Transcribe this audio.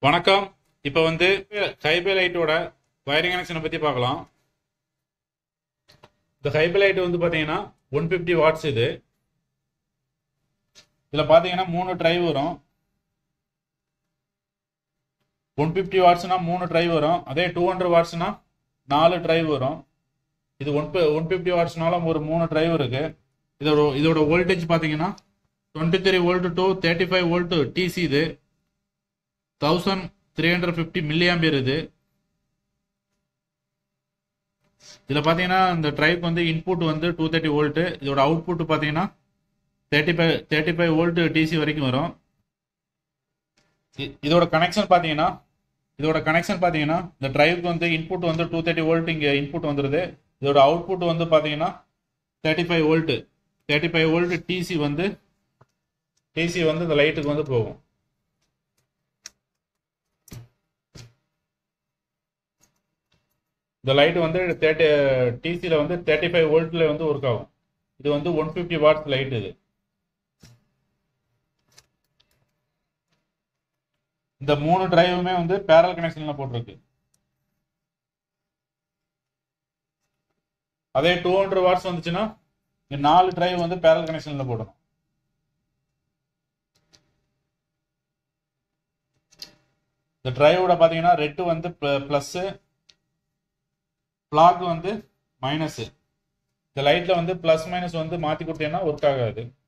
வணக்கம் இப்போ வந்து ஹைபே லைட்டோட வயரிங் கனெக்ஷனை பற்றி பார்க்கலாம் இந்த ஹைபே லைட் வந்து பார்த்தீங்கன்னா ஒன் ஃபிஃப்டி வாட்ஸ் இது இதில் பார்த்தீங்கன்னா மூணு ட்ரைவ் வரும் ஒன் ஃபிஃப்டி வாட்ஸ்னா மூணு ட்ரைவ் வரும் அதே டூ ஹண்ட்ரட் வாட்ஸ்னா நாலு ட்ரைவ் வரும் இது ஒன் ஒன் ஃபிஃப்டி வாட்ஸ்னால ஒரு மூணு ட்ரைவ் இருக்கு இதோட இதோட வோல்டேஜ் பார்த்தீங்கன்னா twenty three volt to thirty five volt DC இது thousand three hundred fifty milliampere இது இதில் பார்த்தீங்கன்னா இந்த ட்ரைப் வந்து இன்புட் வந்து டூ தேர்ட்டி வோல்ட்டு இதோட அவுட்புட் பார்த்தீங்கன்னா thirty five thirty five volt DC வரைக்கும் வரும் இ- இதோட கனெக்ஷன் பார்த்தீங்கன்னா இதோட கனெக்ஷன் பார்த்தீங்கன்னா இந்த ட்ரைவுக்கு வந்து இன்புட் வந்து டூ தேர்ட்டி வோல்ட் இங்கே இன்புட் வந்துடுது இதோட அவுட்புட் வந்து பார்த்தீங்கன்னா thirty five volt thirty five volt DC வந்து டிசி வந்து இந்த லைட்டுக்கு வந்து போகும் இந்த லைட் வந்து தேர்ட்டி டிசியில் வந்து தேர்ட்டி ஃபைவ் வோல்ட்டில் வந்து ஒர்க் ஆகும் இது வந்து ஒன் ஃபிஃப்டி வாட்ஸ் லைட் இது இந்த மூணு டிரைவுமே வந்து பேரல் கனெக்ஷனில் போட்டிருக்கு அதே டூ ஹண்ட்ரட் வாட்ஸ் வந்துச்சுன்னா இங்க நாலு டிரைவ் வந்து பேரல் கனெக்ஷனில் போடணும் இந்த டிரைவோட பார்த்தீங்கன்னா ரெட்டு வந்து ப்ளஸ்ஸு பிளாக் வந்து மைனஸ் இந்த லைட்ல வந்து ப்ளஸ் மைனஸ் வந்து மாற்றி கொடுத்தீங்கன்னா ஒர்க் ஆகாது